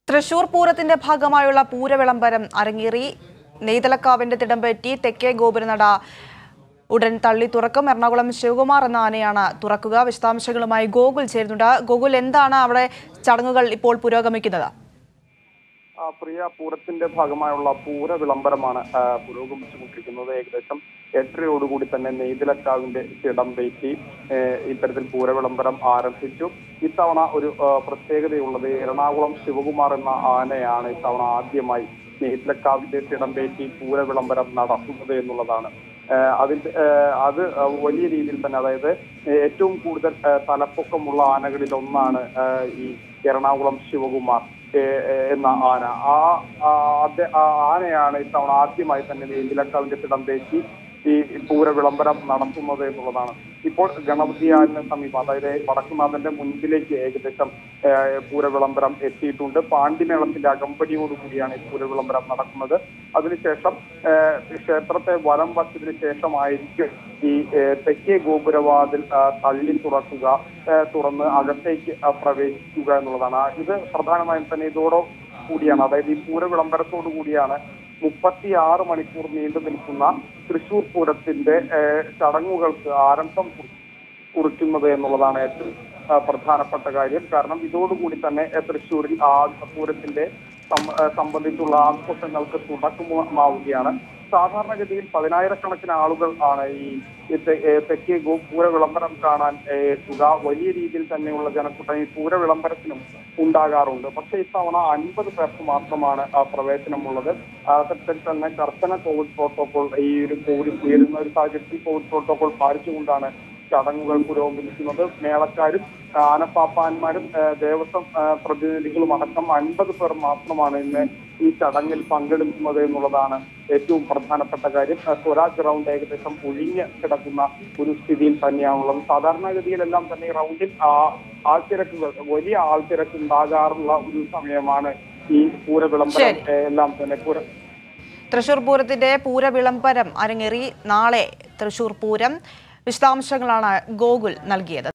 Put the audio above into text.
തൃശൂർ പൂരത്തിന്റെ ഭാഗമായുള്ള പൂരവിളംബരം അരങ്ങേറി നെയ്തലക്കാവിന്റെ തിടമ്പേറ്റി തെക്കേ ഗോപുരനട ഉടൻ തള്ളി തുറക്കും എറണാകുളം ശിവകുമാർ എന്ന ആനയാണ് തുറക്കുക വിശദാംശങ്ങളുമായി ഗോകുൽ ചേരുന്നുണ്ട് ഗോകുൽ എന്താണ് അവിടെ ചടങ്ങുകൾ ഇപ്പോൾ പുരോഗമിക്കുന്നത് ആ, പ്രിയ പൂരത്തിന്റെ ഭാഗമായുള്ള പൂര വിളംബരമാണ് ആ, പുരോഗമിച്ചുകൊണ്ടിരിക്കുന്നത് ഏകദേശം എട്ടരയോടുകൂടി തന്നെ നെയ്തിലക്കാവിന്റെ ചിടം വെറ്റി ഇത്തരത്തിൽ പൂര വിളംബരം ആരംഭിച്ചു ഇത്തവണ ഒരു ആ, പ്രത്യേകതയുള്ളത് എറണാകുളം ശിവകുമാർ എന്ന ആനയാണ് ഇത്തവണ ആദ്യമായി നെയ്തിലക്കാവിന്റെ ചിടം വെറ്റി പൂര വിളംബരം നടത്തുന്നത് എന്നുള്ളതാണ് ഏഹ് അതിന്റെ ഏഹ് അത് വലിയ രീതിയിൽ തന്നെ അതായത് ഏറ്റവും കൂടുതൽ ഏഹ് തലപ്പൊക്കമുള്ള ആനകളിൽ ഒന്നാണ് ഏഹ് ഈ എറണാകുളം ശിവകുമാർ ഏഹ് ഏഹ് എന്ന ആന ആ ആ അദ്ദേ- ആ ആനയാണ് ഇത്തവണ ആദ്യമായി തന്നെ നീതിലക്കാവിന്റെ തിടം തേച്ചി ഈ പൂര വിളംബരം നടത്തുന്നത് എന്നുള്ളതാണ് ഇപ്പോൾ ഗണപതിയാലിന് സമീപം അതായത് വടക്കുനാഥന്റെ മുൻപിലേക്ക് ഏകദേശം ഏഹ് പൂര വിളംബരം എത്തിയിട്ടുണ്ട് പാണ്ടിമേളത്തിന്റെ അകമ്പടിയോടുകൂടിയാണ് ഈ പൂര വിളംബരം നടക്കുന്നത് അതിനുശേഷം ഏഹ് ക്ഷേത്രത്തെ വലം വച്ചതിന് ശേഷമായിരിക്കും ഈ ഏഹ് തെക്കേ ഗോപുരവാതിൽ ആ, തള്ളി തുറക്കുക ഏഹ് തുറന്ന് അകത്തേക്ക് ആ, പ്രവേശിക്കുക എന്നുള്ളതാണ് ആ, ഇത് പ്രധാനമായും തന്നെ ഇതോടോ കൂടിയാണ് അതായത് ഈ പൂര വിളംബരത്തോടു കൂടിയാണ് മുപ്പത്തി ആറ് മണിക്കൂർ നീണ്ടു നിൽക്കുന്ന തൃശൂർ പൂരത്തിന്റെ ഏഹ് ചടങ്ങുകൾക്ക് ആരംഭം കുറി- കുറിക്കുന്നത് എന്നുള്ളതാണ് ഏറ്റവും ആ, പ്രധാനപ്പെട്ട കാര്യം കാരണം ഇതോടുകൂടി തന്നെ ഏഹ് തൃശ്ശൂരിൽ ആ പൂരത്തിന്റെ സം- ഏഹ് സംബന്ധിച്ചുള്ള ആഘോഷങ്ങൾക്ക് തുടക്കമാവുകയാണ് സാധാരണഗതിയിൽ പതിനായിരക്കണക്കിന് ആളുകൾ ആണ് ഈ ഈ തെ- ഏഹ് തെക്കേ ഗോ- പൂര വിളംബരം കാണാൻ ഏഹ് എത്തുക വലിയ രീതിയിൽ തന്നെയുള്ള ജനക്കൂട്ടം ഈ പൂര വിളംബരത്തിനും ഉണ്ടാകാറുണ്ട് പക്ഷേ ഇത്തവണ അൻപത് പേർക്ക് മാത്രമാണ് ആ പ്രവേശനമുള്ളത് ആ തരത്തിൽ തന്നെ കർശന കോവിഡ് പ്രോട്ടോകോൾ ഈ ഒരു കോവിഡ് ഉയരുന്ന ഒരു സാഹചര്യത്തിൽ കോവിഡ് പ്രോട്ടോകോൾ പാലിച്ചുകൊണ്ടാണ് ചടങ്ങുകൾ പുരോഗമിക്കുന്നത് മേളക്കാരും ആനപ്പാപ്പാന്മാരും ആ, ദേവസ്വം ആ, പ്രതിനിധികളും അടക്കം അൻപത് പേർ മാത്രമാണ് ഇന്ന് ഈ ചടങ്ങിൽ പങ്കെടുക്കുന്നത് എന്നുള്ളതാണ് ഏറ്റവും പ്രധാനപ്പെട്ട കാര്യം ആ, സ്വരാജ് റൗണ്ട് ഏകദേശം ഒഴിഞ്ഞ് കിടക്കുന്ന ഒരു സ്ഥിതിയിൽ തന്നെയാണുള്ളത് സാധാരണഗതിയിലെല്ലാം തന്നെ ഈ റൗണ്ടിൽ ആ ആൾത്തിരക്കുകൾ വലിയ ആൾത്തിരക്ക് ഉണ്ടാകാറുള്ള ഒരു സമയമാണ് ഈ പൂര വിളംബരം ശരി. ഏ, എല്ലാം തന്നെ പൂര തൃശൂർ പൂരത്തിന്റെ പൂരവിളംബരം അരങ്ങേറി നാളെ തൃശൂർ പൂരം വിശദാംശങ്ങളാണ് ഗോകുൽ നൽകിയത്